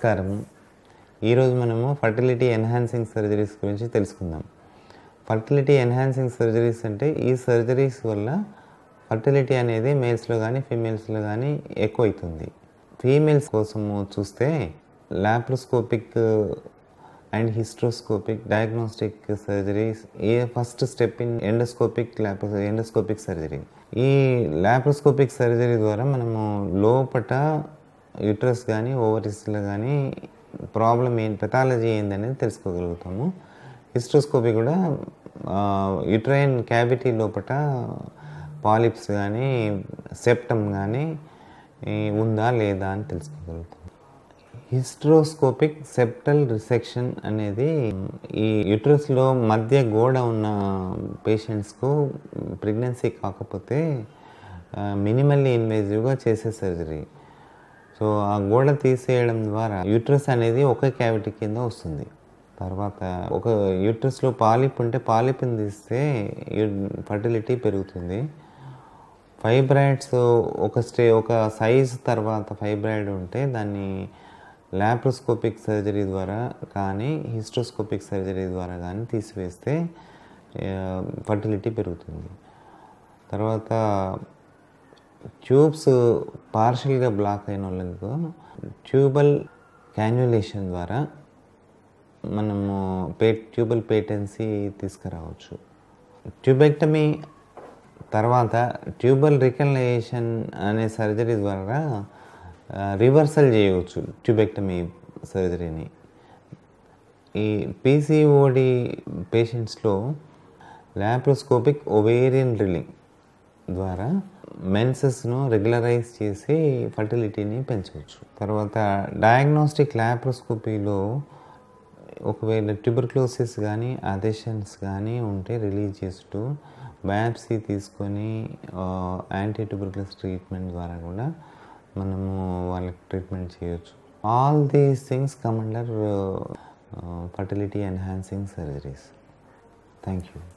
నమస్కారం ఈరోజు మనము ఫర్టిలిటీ ఎన్హాన్సింగ్ సర్జరీస్ గురించి తెలుసుకుందాం ఫర్టిలిటీ ఎన్హాన్సింగ్ సర్జరీస్ అంటే ఈ సర్జరీస్ వల్ల ఫర్టిలిటీ అనేది మేల్స్లో కానీ ఫీమేల్స్లో కానీ ఎక్కువ అవుతుంది ఫీమేల్స్ కోసము చూస్తే laparoscopic and hysteroscopic diagnostic surgeries a first step in endoscopic laparo endoscopic surgery ఈ లాప్రోస్కోపిక్ సర్జరీ ద్వారా మనము లోపట యూట్రస్ కానీ ఓవరీస్లో కానీ ప్రాబ్లం ఏంటి పెథాలజీ ఏందనేది తెలుసుకోగలుగుతాము హిస్ట్రోస్కోపీ కూడా యుట్రైన్ క్యావిటీ లోపట పాలిప్స్ కానీ సెప్టమ్ కానీ ఉందా లేదా అని తెలుసుకోగలుగుతాం హిస్ట్రోస్కోపిక్ సెప్టల్ రిసెక్షన్ అనేది ఈ యుట్రస్లో మధ్య గోడ ఉన్న పేషెంట్స్కు ప్రెగ్నెన్సీ కాకపోతే మినిమల్లీ ఇన్వేజివ్గా చేసే సర్జరీ సో ఆ గోడ తీసేయడం ద్వారా యూట్రస్ అనేది ఒక క్యావిటీ కింద వస్తుంది తర్వాత ఒక యూట్రస్లో పాలిప్ ఉంటే పాలిప్ని తీస్తే ఫర్టిలిటీ పెరుగుతుంది ఫైబ్రాయిడ్స్ ఒక స్టే ఒక సైజ్ తర్వాత ఫైబ్రాయిడ్ ఉంటే దాన్ని లాప్రోస్కోపిక్ సర్జరీ ద్వారా కానీ హిస్ట్రోస్కోపిక్ సర్జరీ ద్వారా కానీ తీసివేస్తే ఫర్టిలిటీ పెరుగుతుంది తర్వాత ట్యూబ్స్ పార్షల్గా బ్లాక్ అయిన వాళ్ళకు ట్యూబల్ క్యాన్యులేషన్ ద్వారా మనము పే ట్యూబల్ పేటెన్సీ తీసుకురావచ్చు ట్యూబెక్టమీ తర్వాత ట్యూబల్ రికనలైజేషన్ అనే సర్జరీ ద్వారా రివర్సల్ చేయవచ్చు ట్యూబెక్టమీ సర్జరీని ఈ పీసీఓడి పేషెంట్స్లో లాప్రోస్కోపిక్ ఒవేరియన్ డ్రిల్లింగ్ ద్వారా మెన్సెస్ను రెగ్యులరైజ్ చేసి ఫర్టిలిటీని పెంచవచ్చు తర్వాత డయాగ్నోస్టిక్ లాప్రోస్కోపీలో ఒకవేళ ట్యూబర్క్లోసిస్ కానీ అదెషన్స్ కానీ ఉంటే రిలీజ్ చేస్తూ బయాప్సీ తీసుకొని యాంటీ ట్యూబర్క్లోసిస్ ట్రీట్మెంట్ ద్వారా కూడా మనము వాళ్ళకి ట్రీట్మెంట్ చేయొచ్చు all these things come under fertility enhancing surgeries thank you